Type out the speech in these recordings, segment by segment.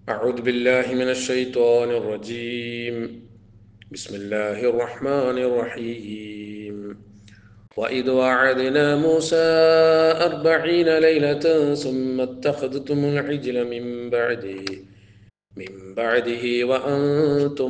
أعوذ بالله من الشيطان الرجيم بسم الله الرحمن الرحيم وإذ وعدنا موسى أربعين ليلة ثم اتخذتم العجل من بعده من بعده وأنتم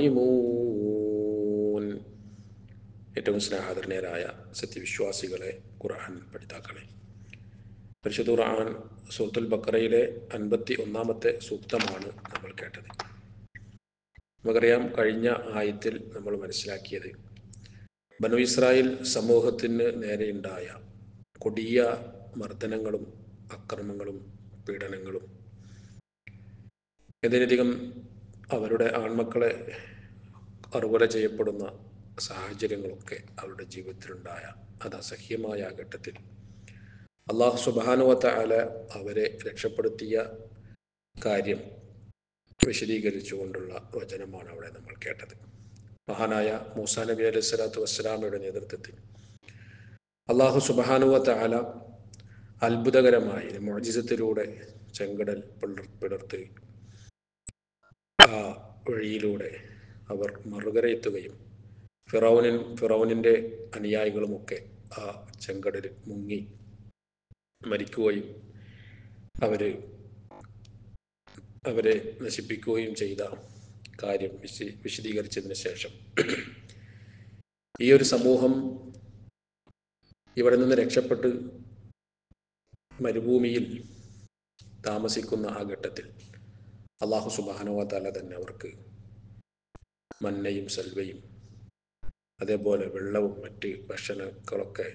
ظالمون ഏറ്റവും സ്നേഹാദരണീയരായ സത്യവിശ്വാസികളെ ഖുർആൻ പഠിതാക്കളെ പരിശുദ്ധ ഖുർആൻ സൂറത്തുൽ ബക്കറയിലെ അൻപത്തി ഒന്നാമത്തെ സൂക്തമാണ് നമ്മൾ കേട്ടത് നമുക്കറിയാം കഴിഞ്ഞ ആയത്തിൽ നമ്മൾ മനസ്സിലാക്കിയത് ബനു ഇസ്രായേൽ സമൂഹത്തിന് നേരെയുണ്ടായ കൊടിയ മർദ്ദനങ്ങളും അക്രമങ്ങളും പീഡനങ്ങളും എന്തിനധികം അവരുടെ ആൺമക്കളെ അറുകൊല ചെയ്യപ്പെടുന്ന സാഹചര്യങ്ങളൊക്കെ അവരുടെ ജീവിതത്തിലുണ്ടായ അത് അസഹ്യമായ ആ ഘട്ടത്തിൽ അള്ളാഹു സുബാനുവത്ത അല അവരെ രക്ഷപ്പെടുത്തിയ കാര്യം വിശദീകരിച്ചുകൊണ്ടുള്ള വചനമാണ് അവിടെ നമ്മൾ കേട്ടത് മഹാനായ മൂസാ നബി അലൈഹി സ്വലാത്തു വസ്സലാമയുടെ നേതൃത്വത്തിൽ അള്ളാഹു സുബാനുവത്ത അല അത്ഭുതകരമായി മോജിസത്തിലൂടെ ചെങ്കടൽ പിളർ പിളർത്ത് ആ വഴിയിലൂടെ അവർ മറുകരയെത്തുകയും ഫിറോനിൻ ഫിറോനിൻ്റെ അനുയായികളുമൊക്കെ ആ ചെങ്കടലിൽ മുങ്ങി മരിക്കുകയും അവര് അവരെ നശിപ്പിക്കുകയും ചെയ്ത കാര്യം വിശ വിശദീകരിച്ചതിന് ശേഷം ഈ ഒരു സമൂഹം ഇവിടെ നിന്ന് രക്ഷപ്പെട്ട് മരുഭൂമിയിൽ താമസിക്കുന്ന ആ ഘട്ടത്തിൽ അള്ളാഹു സുബാനുവ തല തന്നെ അവർക്ക് മന്നയും സെൽവയും അതേപോലെ വെള്ളവും മറ്റ് ഭക്ഷണങ്ങളൊക്കെ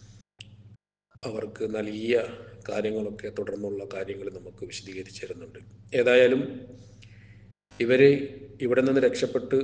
അവർക്ക് നൽകിയ കാര്യങ്ങളൊക്കെ തുടർന്നുള്ള കാര്യങ്ങൾ നമുക്ക് വിശദീകരിച്ചു തരുന്നുണ്ട് ഏതായാലും ഇവര് ഇവിടെ നിന്ന് രക്ഷപ്പെട്ട്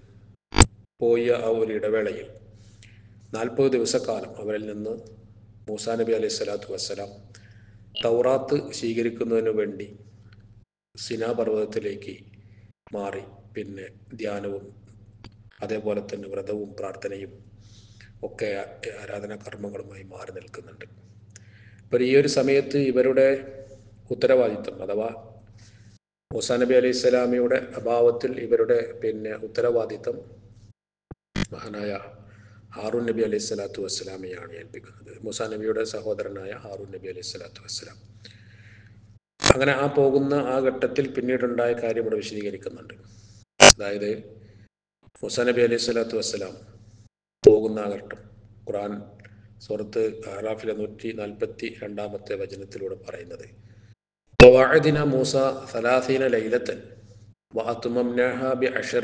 പോയ ആ ഒരു ഇടവേളയിൽ നാൽപ്പത് ദിവസക്കാലം അവരിൽ നിന്ന് മൂസാ നബി അലൈഹി സ്വലാത്തു വസ്സലാം തൗറാത്ത് സ്വീകരിക്കുന്നതിന് വേണ്ടി സിനാ പർവ്വതത്തിലേക്ക് മാറി പിന്നെ ധ്യാനവും അതേപോലെ തന്നെ വ്രതവും പ്രാർത്ഥനയും ഒക്കെ ആരാധനാ കർമ്മങ്ങളുമായി മാറി നിൽക്കുന്നുണ്ട് അപ്പോൾ ഈ ഒരു സമയത്ത് ഇവരുടെ ഉത്തരവാദിത്വം അഥവാ മൂസാ നബി അലൈഹി സ്വലാമിയുടെ അഭാവത്തിൽ ഇവരുടെ പിന്നെ ഉത്തരവാദിത്വം മഹാനായ ഹാറൂൻ നബി അലൈഹി സ്വലാത്തു വസ്സലാമിയാണ് ഏൽപ്പിക്കുന്നത് മൂസാ നബിയുടെ സഹോദരനായ ഹാറൂൻ നബി അലൈഹി സ്വലാത്തു വസ്സലാം അങ്ങനെ ആ പോകുന്ന ആ ഘട്ടത്തിൽ പിന്നീടുണ്ടായ കാര്യം ഇവിടെ വിശദീകരിക്കുന്നുണ്ട് അതായത് മൂസാ നബി അലൈഹി സ്വലാത്തു വസ്സലാം പോകുന്ന ആ ഘട്ടം ഖുറാൻ സുഹൃത്ത് ആറാഫിലെ നൂറ്റി നാൽപ്പത്തി രണ്ടാമത്തെ വചനത്തിലൂടെ പറയുന്നത് ووعدنا موسى ثلاثين ليلة وأتممناها بعشر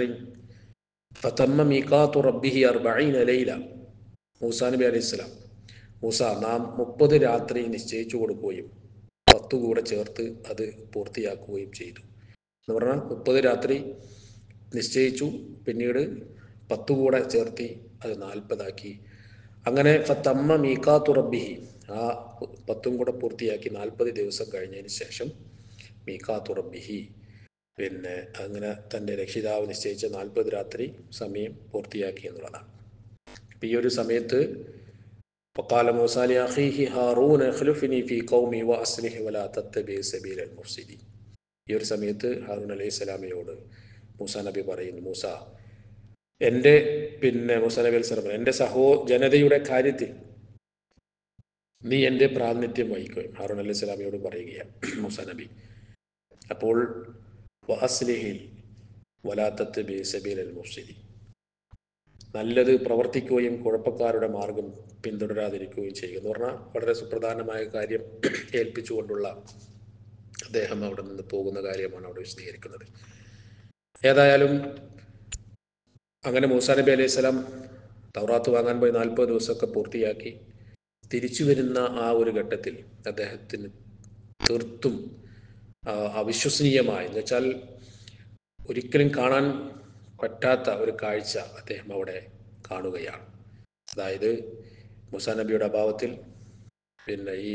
فتم ميقات ربه أربعين ليلة മൂസാ നബി അലൈഹി സ്വലാം മൂസ നാം മുപ്പത് രാത്രി നിശ്ചയിച്ചു കൊടുക്കുകയും പത്തു കൂടെ ചേർത്ത് അത് പൂർത്തിയാക്കുകയും ചെയ്തു എന്ന് പറഞ്ഞാൽ മുപ്പത് രാത്രി നിശ്ചയിച്ചു പിന്നീട് പത്തു കൂടെ ചേർത്തി അത് നാൽപ്പതാക്കി അങ്ങനെ ഫത്തമ്മ മീക്കാത്തു റബ്ബിഹി ആ പത്തും കൂടെ പൂർത്തിയാക്കി നാൽപ്പത് ദിവസം കഴിഞ്ഞതിന് ശേഷം മീക്കാത്തു റബ്ബിഹി പിന്നെ അങ്ങനെ തൻ്റെ രക്ഷിതാവ് നിശ്ചയിച്ച നാൽപ്പത് രാത്രി സമയം പൂർത്തിയാക്കി എന്നുള്ളതാണ് അപ്പം ഈ ഒരു സമയത്ത് وقال موسى لأخيه هارون اخلفني في قومي وأصلح ولا تتبع سبيل المفسدين ഈ ഒരു സമയത്ത് ഹാറൂൻ അലൈഹി സ്വലാമയോട് മൂസ നബി പറയുന്നു മൂസ എൻ്റെ പിന്നെ മൂസ നബി അലൈഹി സ്വലാം എൻ്റെ സഹോ ജനതയുടെ കാര്യത്തിൽ നീ എൻ്റെ പ്രാതിനിധ്യം വഹിക്കുകയും ഹാറൂൻ അലൈഹി സ്വലാമിയോട് പറയുകയാണ് മൂസ നബി അപ്പോൾ വഅസ്ലിഹിൽ വലാത്തത്ത് ബി സബീൽ അൽ മുഫ്സിദി നല്ലത് പ്രവർത്തിക്കുകയും കുഴപ്പക്കാരുടെ മാർഗം പിന്തുടരാതിരിക്കുകയും ചെയ്യുക എന്ന് പറഞ്ഞാൽ വളരെ സുപ്രധാനമായ കാര്യം ഏൽപ്പിച്ചുകൊണ്ടുള്ള അദ്ദേഹം അവിടെ നിന്ന് പോകുന്ന കാര്യമാണ് അവിടെ വിശദീകരിക്കുന്നത് ഏതായാലും അങ്ങനെ മൂസാ നബി അലൈഹി സ്വലാം തൗറാത്ത് വാങ്ങാൻ പോയി നാൽപ്പത് ദിവസമൊക്കെ പൂർത്തിയാക്കി തിരിച്ചു വരുന്ന ആ ഒരു ഘട്ടത്തിൽ അദ്ദേഹത്തിന് തീർത്തും അവിശ്വസനീയമായി എന്ന് വെച്ചാൽ ഒരിക്കലും കാണാൻ പറ്റാത്ത ഒരു കാഴ്ച അദ്ദേഹം അവിടെ കാണുകയാണ് അതായത് മുസാ നബിയുടെ അഭാവത്തിൽ പിന്നെ ഈ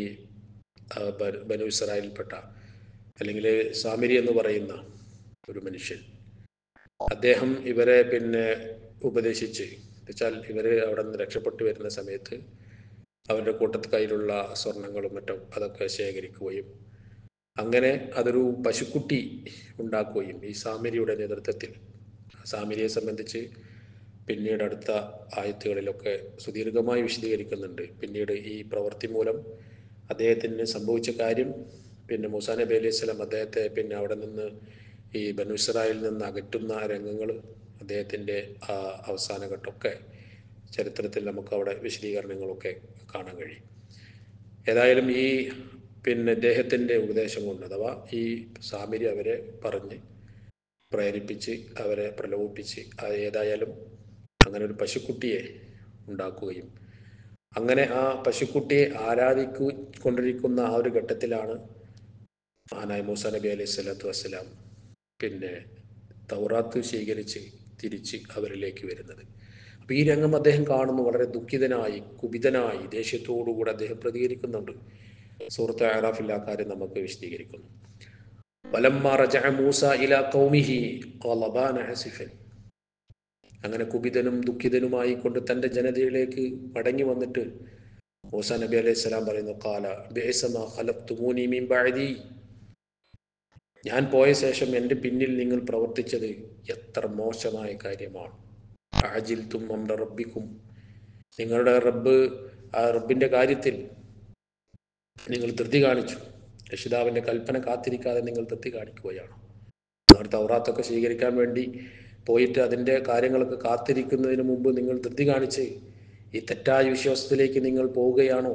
ബനു ഇസ്രായേലിൽപ്പെട്ട അല്ലെങ്കിൽ സാമിരി എന്ന് പറയുന്ന ഒരു മനുഷ്യൻ അദ്ദേഹം ഇവരെ പിന്നെ ഉപദേശിച്ച് വെച്ചാൽ ഇവർ അവിടെ നിന്ന് രക്ഷപ്പെട്ടു വരുന്ന സമയത്ത് അവരുടെ കൂട്ടത്തിൽ കയ്യിലുള്ള സ്വർണങ്ങളും മറ്റും അതൊക്കെ ശേഖരിക്കുകയും അങ്ങനെ അതൊരു പശുക്കുട്ടി ഉണ്ടാക്കുകയും ഈ സാമിരിയുടെ നേതൃത്വത്തിൽ സാമിരിയെ സംബന്ധിച്ച് പിന്നീട് അടുത്ത ആയത്തുകളിലൊക്കെ സുദീർഘമായി വിശദീകരിക്കുന്നുണ്ട് പിന്നീട് ഈ പ്രവൃത്തി മൂലം അദ്ദേഹത്തിന് സംഭവിച്ച കാര്യം പിന്നെ മൂസാ നബി അലൈഹി സ്വലാം അദ്ദേഹത്തെ പിന്നെ അവിടെ നിന്ന് ഈ ബനു ഇസ്രായേലിൽ നിന്ന് അകറ്റുന്ന രംഗങ്ങൾ അദ്ദേഹത്തിൻ്റെ ആ അവസാന ഘട്ടമൊക്കെ ചരിത്രത്തിൽ നമുക്ക് അവിടെ വിശദീകരണങ്ങളൊക്കെ കാണാൻ കഴിയും ഏതായാലും ഈ പിന്നെ ഇദ്ദേഹത്തിൻ്റെ ഉപദേശം കൊണ്ട് അഥവാ ഈ സാമിരി അവരെ പറഞ്ഞ് പ്രേരിപ്പിച്ച് അവരെ പ്രലോഭിപ്പിച്ച് അത് ഏതായാലും അങ്ങനെ ഒരു പശുക്കുട്ടിയെ ഉണ്ടാക്കുകയും അങ്ങനെ ആ പശുക്കുട്ടിയെ ആരാധിക്കു കൊണ്ടിരിക്കുന്ന ആ ഒരു ഘട്ടത്തിലാണ് മഹാനായ മൂസ നബി അലൈഹി സ്വലാത്തു വസ്സലാം പിന്നെ തൗറാത്ത് സ്വീകരിച്ച് തിരിച്ച് അവരിലേക്ക് വരുന്നത് അപ്പോൾ ഈ രംഗം അദ്ദേഹം കാണുന്നു വളരെ ദുഃഖിതനായി കുപിതനായി ദേഷ്യത്തോടുകൂടി അദ്ദേഹം പ്രതികരിക്കുന്നുണ്ട് സുഹൃത്ത് ആറാഫിൽ ആ കാര്യം നമുക്ക് വിശദീകരിക്കുന്നു വലമ്മ റജഅ മൂസ ഇലാ ഖൗമിഹി ഖലബാന ആസിഫൻ അങ്ങനെ കുപിതനും ദുഃഖിതനുമായി കൊണ്ട് തൻ്റെ ജനതയിലേക്ക് മടങ്ങി വന്നിട്ട് മൂസ നബി അലൈഹി സ്വലാം പറയുന്നു കാല ബേസമ ഖലഖ്തുമൂനി മിൻ ബഅദി ഞാൻ പോയ ശേഷം എൻ്റെ പിന്നിൽ നിങ്ങൾ പ്രവർത്തിച്ചത് എത്ര മോശമായ കാര്യമാണ് ആജിൽത്തും നമ്മുടെ റബ്ബിക്കും നിങ്ങളുടെ റബ്ബ് ആ റബ്ബിൻ്റെ കാര്യത്തിൽ നിങ്ങൾ ധൃതി കാണിച്ചു രക്ഷിതാവിൻ്റെ കൽപ്പന കാത്തിരിക്കാതെ നിങ്ങൾ ധൃതി കാണിക്കുകയാണ് നിങ്ങൾ തൗറാത്തൊക്കെ സ്വീകരിക്കാൻ വേണ്ടി പോയിട്ട് അതിൻ്റെ കാര്യങ്ങളൊക്കെ കാത്തിരിക്കുന്നതിന് മുമ്പ് നിങ്ങൾ ധൃതി കാണിച്ച് ഈ തെറ്റായ വിശ്വാസത്തിലേക്ക് നിങ്ങൾ പോവുകയാണോ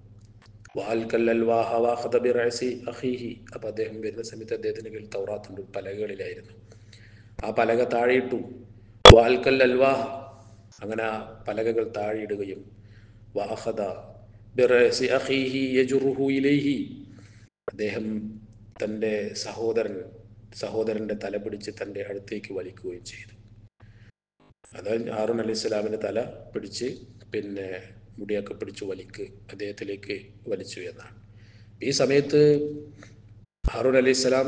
അഹീഹി അപ്പം അദ്ദേഹം വരുന്ന സമയത്ത് അദ്ദേഹത്തിൻ്റെ കയ്യിൽ തൗറാത്തുണ്ട് പലകകളിലായിരുന്നു ആ പലക താഴെയിട്ടു വാൽക്കൽ അൽവാഹ അങ്ങനെ ആ പലകകൾ താഴെയിടുകയും വാഹദ ബിറഅസി അഖീഹി യജുറുഹു ഇലൈഹി അദ്ദേഹം തൻ്റെ സഹോദരൻ സഹോദരൻ്റെ തല പിടിച്ച് തൻ്റെ അടുത്തേക്ക് വലിക്കുകയും ചെയ്തു അത് ഹാറൂൻ അലൈഹി സ്വലാമിൻ്റെ തല പിടിച്ച് പിന്നെ മുടിയൊക്കെ പിടിച്ച് വലിക്ക് അദ്ദേഹത്തിലേക്ക് വലിച്ചു എന്നാണ് ഈ സമയത്ത് ഹാറൂൻ അലൈഹി സ്വലാം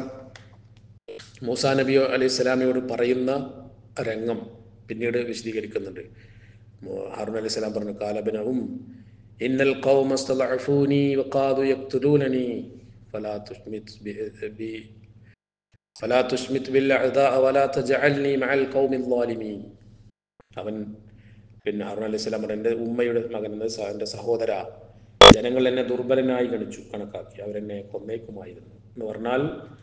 മൂസാ നബി അലൈഹി സ്വലാമിയോട് പറയുന്ന രംഗം പിന്നീട് വിശദീകരിക്കുന്നുണ്ട് ഹാറൂൻ അലൈഹി സ്വലാം പറഞ്ഞു കാലബിനവും ഇന്നൽ ഖൗമ സ്തളഅഫൂനി വഖാദു യഖ്തുലൂനനി ഫലാ തുസ്മിത് ബി ഫലാ തുസ്മിത് ബിൽ അഅദാ വലാ തജഅൽനി മഅൽ ഖൗമിൽ ളാലിമീൻ അവൻ പിന്നെ ഹാറൂൻ അലൈഹി സ്വലാം പറഞ്ഞു എൻ്റെ ഉമ്മയുടെ മകൻ എൻ്റെ സഹോദര ജനങ്ങൾ എന്നെ ദുർബലനായി ഗണിച്ചു കണക്കാക്കി അവരെന്നെ കൊന്നേക്കുമായിരുന്നു എന്ന് പറഞ്ഞാൽ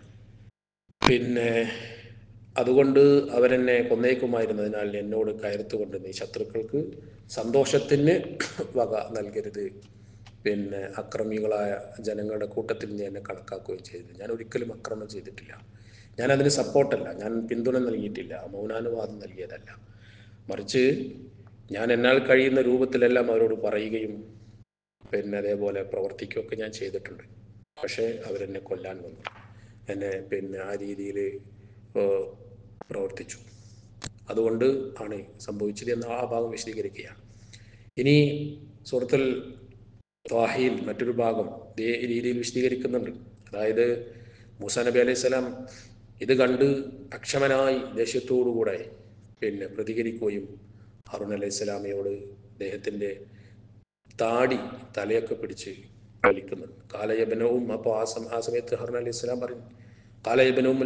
പിന്നെ അതുകൊണ്ട് അവരെന്നെ കൊന്നേക്കുമായിരുന്നതിനാൽ എന്നോട് കയർത്തുകൊണ്ട് നീ ശത്രുക്കൾക്ക് സന്തോഷത്തിന് വക നൽകരുത് പിന്നെ അക്രമികളായ ജനങ്ങളുടെ കൂട്ടത്തിൽ നീ എന്നെ കണക്കാക്കുകയും ചെയ്തു ഞാൻ ഒരിക്കലും അക്രമം ചെയ്തിട്ടില്ല ഞാൻ അതിന് സപ്പോർട്ടല്ല ഞാൻ പിന്തുണ നൽകിയിട്ടില്ല മൗനാനുവാദം നൽകിയതല്ല മറിച്ച് ഞാൻ എന്നാൽ കഴിയുന്ന രൂപത്തിലെല്ലാം അവരോട് പറയുകയും പിന്നെ അതേപോലെ പ്രവർത്തിക്കുകയൊക്കെ ഞാൻ ചെയ്തിട്ടുണ്ട് പക്ഷേ അവരെന്നെ കൊല്ലാൻ വന്നു എന്നെ പിന്നെ ആ രീതിയിൽ പ്രവർത്തിച്ചു അതുകൊണ്ട് ആണ് സംഭവിച്ചത് എന്ന ആ ഭാഗം വിശദീകരിക്കുകയാണ് ഇനി സുഹൃത്തുൽ ത്വാഹിയിൽ മറ്റൊരു ഭാഗം ഇതേ രീതിയിൽ വിശദീകരിക്കുന്നുണ്ട് അതായത് മൂസ നബി അലൈഹി സ്വലാം ഇത് കണ്ട് അക്ഷമനായി ദേഷ്യത്തോടുകൂടെ പിന്നെ പ്രതികരിക്കുകയും ഹറുൺ അലൈഹി സ്വലാമയോട് അദ്ദേഹത്തിൻ്റെ താടി തലയൊക്കെ പിടിച്ച് വലിക്കുന്നുണ്ട് കാലയബനവും അപ്പോൾ ആ സം ആ സമയത്ത് ഹറുൺ അലൈഹി സ്വലാം പറഞ്ഞു കാലയബനവും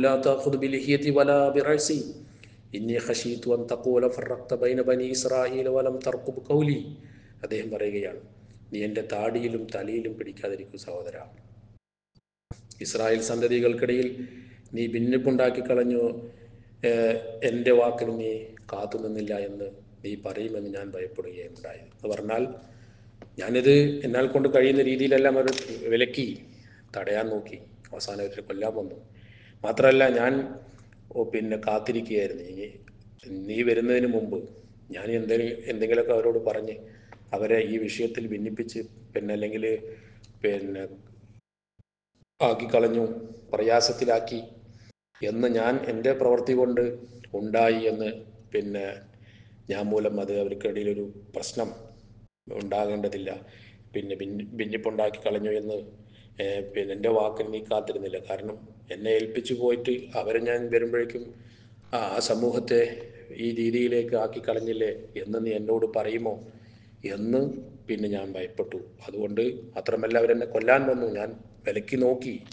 ഇന്നി ഖശീതു അൻ തഖൂല ഫറഖ്ത ബൈന ബനി ഇസ്രായീല വലം തർഖുബ് ഖൗലി അദ്ദേഹം പറയുകയാണ് നീ എൻ്റെ താടിയിലും തലയിലും പിടിക്കാതിരിക്കും സഹോദര ഇസ്രായേൽ സന്തതികൾക്കിടയിൽ നീ ഭിന്നിപ്പുണ്ടാക്കി കളഞ്ഞു എൻ്റെ വാക്കിന് നീ കാത്തു നിന്നില്ല എന്ന് നീ പറയുമെന്ന് ഞാൻ ഭയപ്പെടുകയും ഉണ്ടായത് എന്ന് പറഞ്ഞാൽ ഞാനിത് എന്നാൽ കൊണ്ട് കഴിയുന്ന രീതിയിലെല്ലാം അവർ വിലക്കി തടയാൻ നോക്കി അവസാനം അവർ കൊല്ലാൻ വന്നു മാത്രമല്ല ഞാൻ ഓ പിന്നെ കാത്തിരിക്കുകയായിരുന്നു ഇനി നീ വരുന്നതിന് മുമ്പ് ഞാൻ എന്തെങ്കിലും എന്തെങ്കിലുമൊക്കെ അവരോട് പറഞ്ഞ് അവരെ ഈ വിഷയത്തിൽ ഭിന്നിപ്പിച്ച് പിന്നെ അല്ലെങ്കിൽ പിന്നെ ആക്കി കളഞ്ഞു പ്രയാസത്തിലാക്കി എന്ന് ഞാൻ എൻ്റെ പ്രവൃത്തി കൊണ്ട് ഉണ്ടായി എന്ന് പിന്നെ ഞാൻ മൂലം അത് അവർക്കിടയിൽ ഒരു പ്രശ്നം ഉണ്ടാകേണ്ടതില്ല പിന്നെ ഭിന്നി ഭിന്നിപ്പുണ്ടാക്കി കളഞ്ഞു എന്ന് പിന്നെ എൻ്റെ വാക്കിന് നീ കാത്തിരുന്നില്ല കാരണം എന്നെ ഏൽപ്പിച്ചു പോയിട്ട് അവരെ ഞാൻ വരുമ്പോഴേക്കും ആ സമൂഹത്തെ ഈ രീതിയിലേക്ക് ആക്കി കളഞ്ഞില്ലേ എന്ന് നീ എന്നോട് പറയുമോ എന്ന് പിന്നെ ഞാൻ ഭയപ്പെട്ടു അതുകൊണ്ട് മാത്രമല്ല അവരെന്നെ കൊല്ലാൻ വന്നു ഞാൻ വിലക്കി നോക്കി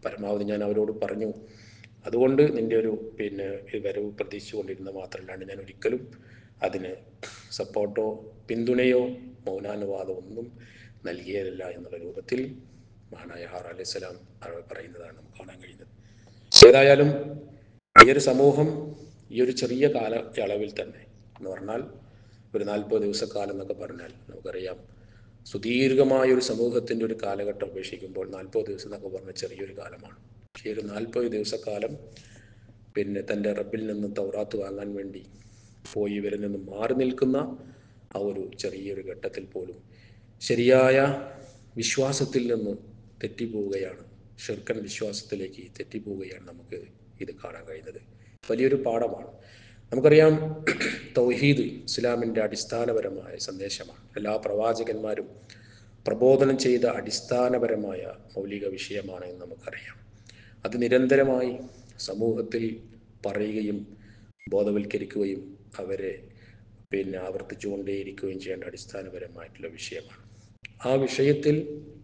പരമാവധി ഞാൻ അവരോട് പറഞ്ഞു അതുകൊണ്ട് നിൻ്റെ ഒരു പിന്നെ ഈ വരവ് പ്രതീക്ഷിച്ചുകൊണ്ടിരുന്ന മാത്രമല്ലാണ്ട് ഞാൻ ഒരിക്കലും അതിന് സപ്പോർട്ടോ പിന്തുണയോ മൗനാനുവാദമോ ഒന്നും നൽകിയതല്ല എന്നുള്ള രൂപത്തിൽ മഹാനായ ഹാർ അലൈഹി സ്വലാം അവർ പറയുന്നതാണ് നമുക്ക് കാണാൻ കഴിയുന്നത് ഏതായാലും ഈ ഒരു സമൂഹം ഈ ഒരു ചെറിയ കാലയളവിൽ തന്നെ എന്ന് പറഞ്ഞാൽ ഒരു നാൽപ്പത് ദിവസക്കാലം എന്നൊക്കെ പറഞ്ഞാൽ നമുക്കറിയാം സുദീർഘമായ ഒരു സമൂഹത്തിൻ്റെ ഒരു കാലഘട്ടം അപേക്ഷിക്കുമ്പോൾ നാൽപ്പത് ദിവസം എന്നൊക്കെ പറഞ്ഞ ചെറിയൊരു കാലമാണ് പക്ഷേ ഒരു നാൽപ്പത് ദിവസക്കാലം പിന്നെ തൻ്റെ റബ്ബിൽ നിന്ന് തൗറാത്ത് വാങ്ങാൻ വേണ്ടി പോയി ഇവരിൽ നിന്ന് മാറി നിൽക്കുന്ന ആ ഒരു ചെറിയൊരു ഘട്ടത്തിൽ പോലും ശരിയായ വിശ്വാസത്തിൽ നിന്ന് തെറ്റിപ്പോവുകയാണ് ഷിർക്കൻ വിശ്വാസത്തിലേക്ക് തെറ്റിപ്പോവുകയാണ് നമുക്ക് ഇത് കാണാൻ കഴിയുന്നത് വലിയൊരു പാഠമാണ് നമുക്കറിയാം തൗഹീദ് ഇസ്ലാമിൻ്റെ അടിസ്ഥാനപരമായ സന്ദേശമാണ് എല്ലാ പ്രവാചകന്മാരും പ്രബോധനം ചെയ്ത അടിസ്ഥാനപരമായ മൗലിക വിഷയമാണ് എന്ന് നമുക്കറിയാം അത് നിരന്തരമായി സമൂഹത്തിൽ പറയുകയും ബോധവൽക്കരിക്കുകയും അവരെ പിന്നെ ആവർത്തിച്ചുകൊണ്ടേയിരിക്കുകയും ചെയ്യേണ്ട അടിസ്ഥാനപരമായിട്ടുള്ള വിഷയമാണ് ആ വിഷയത്തിൽ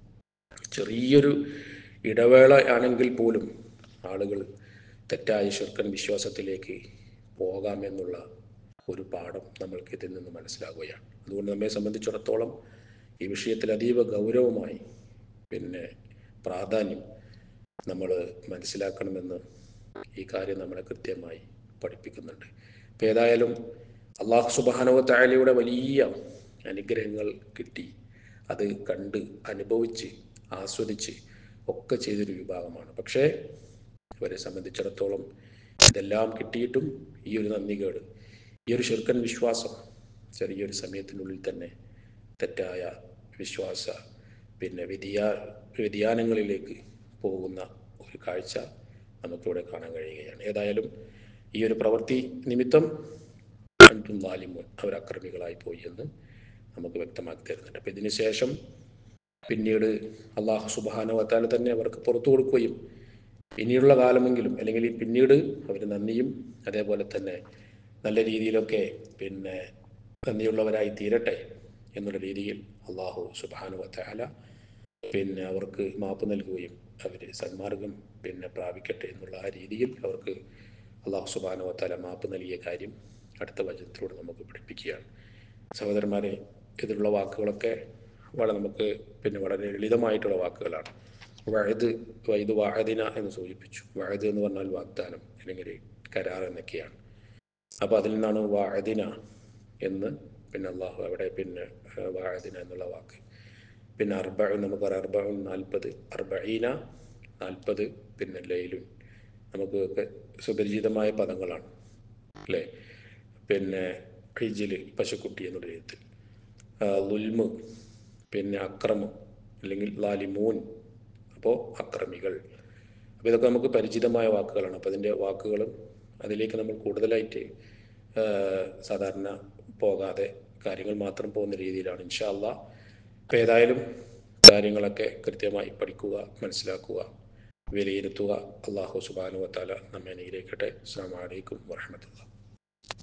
ചെറിയൊരു ഇടവേള ആണെങ്കിൽ പോലും ആളുകൾ തെറ്റായ ശുർക്കൻ വിശ്വാസത്തിലേക്ക് പോകാമെന്നുള്ള ഒരു പാഠം നമ്മൾക്ക് ഇതിൽ നിന്ന് മനസ്സിലാകുകയാണ് അതുകൊണ്ട് നമ്മെ സംബന്ധിച്ചിടത്തോളം ഈ വിഷയത്തിൽ അതീവ ഗൗരവമായി പിന്നെ പ്രാധാന്യം നമ്മൾ മനസ്സിലാക്കണമെന്ന് ഈ കാര്യം നമ്മളെ കൃത്യമായി പഠിപ്പിക്കുന്നുണ്ട് ഇപ്പം ഏതായാലും അള്ളാഹു സുബാനവ തായാലയുടെ വലിയ അനുഗ്രഹങ്ങൾ കിട്ടി അത് കണ്ട് അനുഭവിച്ച് ആസ്വദിച്ച് ഒക്കെ ചെയ്തൊരു വിഭാഗമാണ് പക്ഷേ അവരെ സംബന്ധിച്ചിടത്തോളം ഇതെല്ലാം കിട്ടിയിട്ടും ഈ ഒരു നന്ദികേട് ഈ ഒരു ശുർക്കൻ വിശ്വാസം ചെറിയൊരു സമയത്തിനുള്ളിൽ തന്നെ തെറ്റായ വിശ്വാസ പിന്നെ വ്യതിയാ വ്യതിയാനങ്ങളിലേക്ക് പോകുന്ന ഒരു കാഴ്ച നമുക്കിവിടെ കാണാൻ കഴിയുകയാണ് ഏതായാലും ഈ ഒരു പ്രവൃത്തി നിമിത്തം അൻതും ലാലിമോൻ അവർ അക്രമികളായി പോയി എന്ന് നമുക്ക് വ്യക്തമാക്കി തരുന്നുണ്ട് അപ്പം ഇതിന് ശേഷം പിന്നീട് അള്ളാഹു സുബാനുവത്താല തന്നെ അവർക്ക് പുറത്തു കൊടുക്കുകയും ഇനിയുള്ള കാലമെങ്കിലും അല്ലെങ്കിൽ ഈ പിന്നീട് അവർ നന്ദിയും അതേപോലെ തന്നെ നല്ല രീതിയിലൊക്കെ പിന്നെ നന്ദിയുള്ളവരായി തീരട്ടെ എന്നുള്ള രീതിയിൽ അള്ളാഹു സുബാനുവത്താല പിന്നെ അവർക്ക് മാപ്പ് നൽകുകയും അവർ സന്മാർഗം പിന്നെ പ്രാപിക്കട്ടെ എന്നുള്ള ആ രീതിയിൽ അവർക്ക് അള്ളാഹു സുബാനുവത്താല മാപ്പ് നൽകിയ കാര്യം അടുത്ത വചനത്തിലൂടെ നമുക്ക് പഠിപ്പിക്കുകയാണ് സഹോദരന്മാരെ ഇതിലുള്ള വാക്കുകളൊക്കെ വളരെ നമുക്ക് പിന്നെ വളരെ ലളിതമായിട്ടുള്ള വാക്കുകളാണ് വഴുത് വൈദ് വാഴദിന എന്ന് സൂചിപ്പിച്ചു വഴുത് എന്ന് പറഞ്ഞാൽ വാഗ്ദാനം അല്ലെങ്കിൽ കരാർ എന്നൊക്കെയാണ് അപ്പോൾ അതിൽ നിന്നാണ് വാഴദിന എന്ന് പിന്നെ അള്ളാഹു അവിടെ പിന്നെ വാഴദിന എന്നുള്ള വാക്ക് പിന്നെ അർബ നമുക്കറിയാം അർബ നാൽപ്പത് അർബീന നാൽപ്പത് പിന്നെ ലൈലുൻ നമുക്ക് സുപരിചിതമായ പദങ്ങളാണ് അല്ലേ പിന്നെ ഹിജിൽ പശുക്കുട്ടി എന്നുള്ള രീതിയിൽ ലുൽമ് പിന്നെ അക്രമം അല്ലെങ്കിൽ ലാലിമൂൻ അപ്പോൾ അക്രമികൾ അപ്പോൾ ഇതൊക്കെ നമുക്ക് പരിചിതമായ വാക്കുകളാണ് അപ്പോൾ അതിൻ്റെ വാക്കുകളും അതിലേക്ക് നമ്മൾ കൂടുതലായിട്ട് സാധാരണ പോകാതെ കാര്യങ്ങൾ മാത്രം പോകുന്ന രീതിയിലാണ് ഇൻഷാ അള്ളാ അപ്പോൾ ഏതായാലും കാര്യങ്ങളൊക്കെ കൃത്യമായി പഠിക്കുക മനസ്സിലാക്കുക വിലയിരുത്തുക അള്ളാഹു സുബാനു വത്താല നമ്മെ അനുഗ്രഹിക്കട്ടെ അസ്സാം വലൈക്കും വാഹമത്തുള്ള